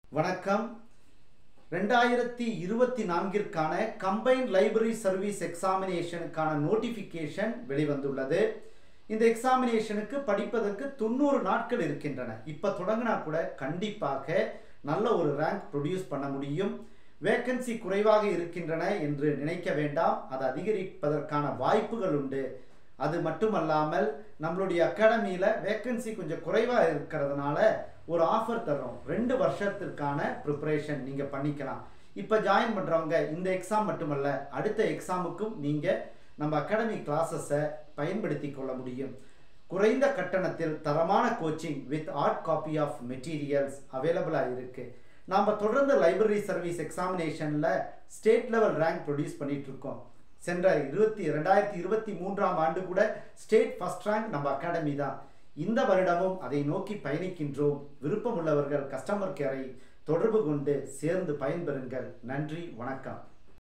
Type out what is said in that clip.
வணக்கம் ரெண்டாயிரத்தி இருபத்தி நான்கிற்கான கம்பைன்ட் லைப்ரரி சர்வீஸ் எக்ஸாமினேஷனுக்கான நோட்டிஃபிகேஷன் வெளிவந்துள்ளது இந்த எக்ஸாமினேஷனுக்கு படிப்பதற்கு தொண்ணூறு நாட்கள் இருக்கின்றன இப்போ தொடங்கினா கூட கண்டிப்பாக நல்ல ஒரு ரேங்க் ப்ரொடியூஸ் பண்ண முடியும் வேக்கன்சி குறைவாக இருக்கின்றன என்று நினைக்க வேண்டாம் அது அதிகரிப்பதற்கான வாய்ப்புகள் உண்டு அது மட்டுமல்லாமல் நம்மளுடைய அகாடமியில் வேக்கன்சி கொஞ்சம் குறைவாக இருக்கிறதுனால ஒரு ஆஃபர் தர்றோம் ரெண்டு வருஷத்திற்கான ப்ரிப்பரேஷன் நீங்கள் பண்ணிக்கலாம் இப்போ ஜாயின் பண்ணுறவங்க இந்த எக்ஸாம் மட்டுமல்ல அடுத்த எக்ஸாமுக்கும் நீங்கள் நம்ம அகாடமி கிளாஸஸை பயன்படுத்தி கொள்ள முடியும் குறைந்த கட்டணத்தில் தரமான coaching with hard copy of materials அவைலபிளாக இருக்குது நாம் தொடர்ந்து லைப்ரரி சர்வீஸ் எக்ஸாமினேஷனில் ஸ்டேட் லெவல் ரேங்க் ப்ரொடியூஸ் பண்ணிட்டு இருக்கோம் சென்ற இருபத்தி ரெண்டாயிரத்தி இருபத்தி மூன்றாம் ஆண்டு கூட ஸ்டேட் ஃபர்ஸ்ட் ரேங்க் நம்ம அகாடமி தான் இந்த வருடமும் அதை நோக்கி பயணிக்கின்றோம் விருப்பமுள்ளவர்கள் கஸ்டமர் கேரை தொடர்பு கொண்டு சேர்ந்து பயன்பெறுங்கள் நன்றி வணக்கம்